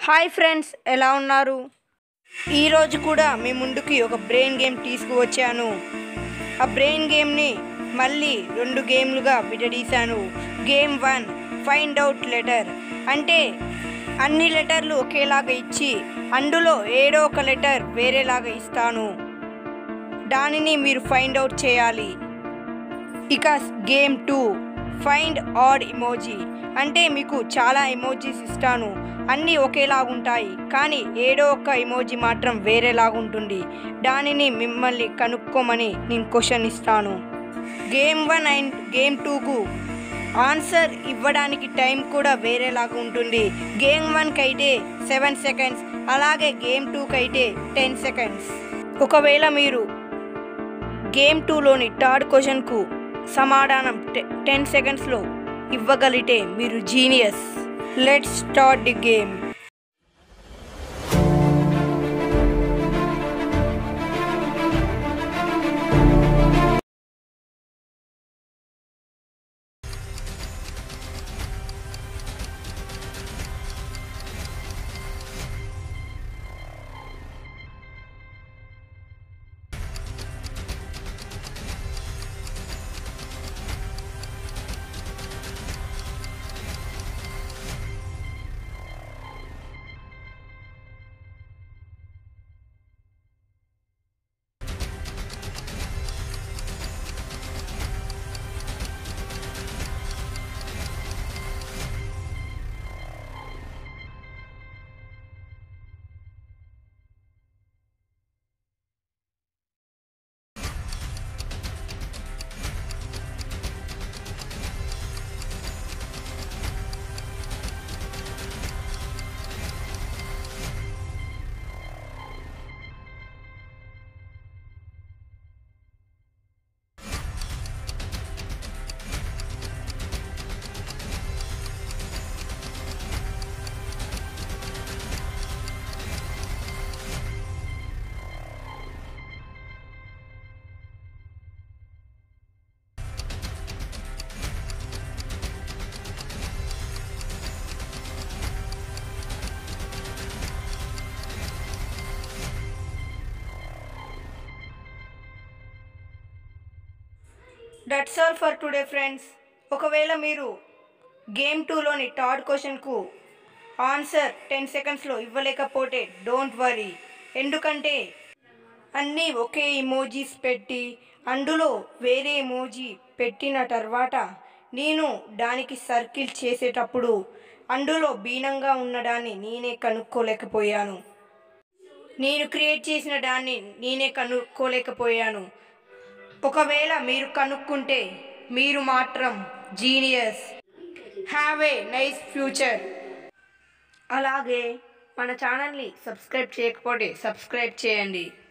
hi friends ఎలా ఉన్నారు ఈరోజు కూడా మీ ముందుకి ఒక బ్రెయిన్ గేమ్ తీసుకువచ్చాను ఆ బ్రెయిన్ గేమ్ని మళ్ళీ రెండు గేమ్లుగా విడదీశాను game one find out letter అంటే అన్ని లెటర్లు ఒకేలాగా ఇచ్చి అందులో ఏడో ఒక లెటర్ వేరేలాగా ఇస్తాను దానిని మీరు ఫైండ్ అవుట్ చేయాలి ఇక game two find odd emoji అంటే మీకు చాలా ఎమోజీస్ ఇస్తాను అన్నీ ఒకేలా ఉంటాయి కానీ ఏడో ఒక్క ఇమోజీ మాత్రం వేరేలాగా ఉంటుంది దానిని మిమ్మల్ని కనుక్కోమని నేను క్వశ్చన్ ఇస్తాను గేమ్ వన్ అండ్ గేమ్ టూకు ఆన్సర్ ఇవ్వడానికి టైం కూడా వేరేలాగా ఉంటుంది గేమ్ వన్కి అయితే సెవెన్ సెకండ్స్ అలాగే గేమ్ టూకి అయితే టెన్ సెకండ్స్ ఒకవేళ మీరు గేమ్ టూలోని థర్డ్ క్వశ్చన్కు సమాధానం టెన్ సెకండ్స్లో ఇవ్వగలిగితే మీరు genius let's start the game that's all for today friends ఒకవేళ మీరు గేమ్ టూలోని థర్డ్ క్వశ్చన్కు ఆన్సర్ టెన్ సెకండ్స్లో ఇవ్వలేకపోతే డోంట్ వరీ ఎందుకంటే అన్నీ ఒకే ఇమోజీస్ పెట్టి అందులో వేరే ఇమోజీ పెట్టిన తర్వాత నేను దానికి సర్కిల్ చేసేటప్పుడు అందులో బీనంగా ఉన్నదాన్ని నేనే కనుక్కోలేకపోయాను నేను క్రియేట్ చేసిన దాన్ని నేనే కనుక్కోలేకపోయాను ఒకవేళ మీరు కనుక్కుంటే మీరు మాత్రం genius have a nice future అలాగే మన ఛానల్ని సబ్స్క్రైబ్ చేయకపోతే సబ్స్క్రైబ్ చేయండి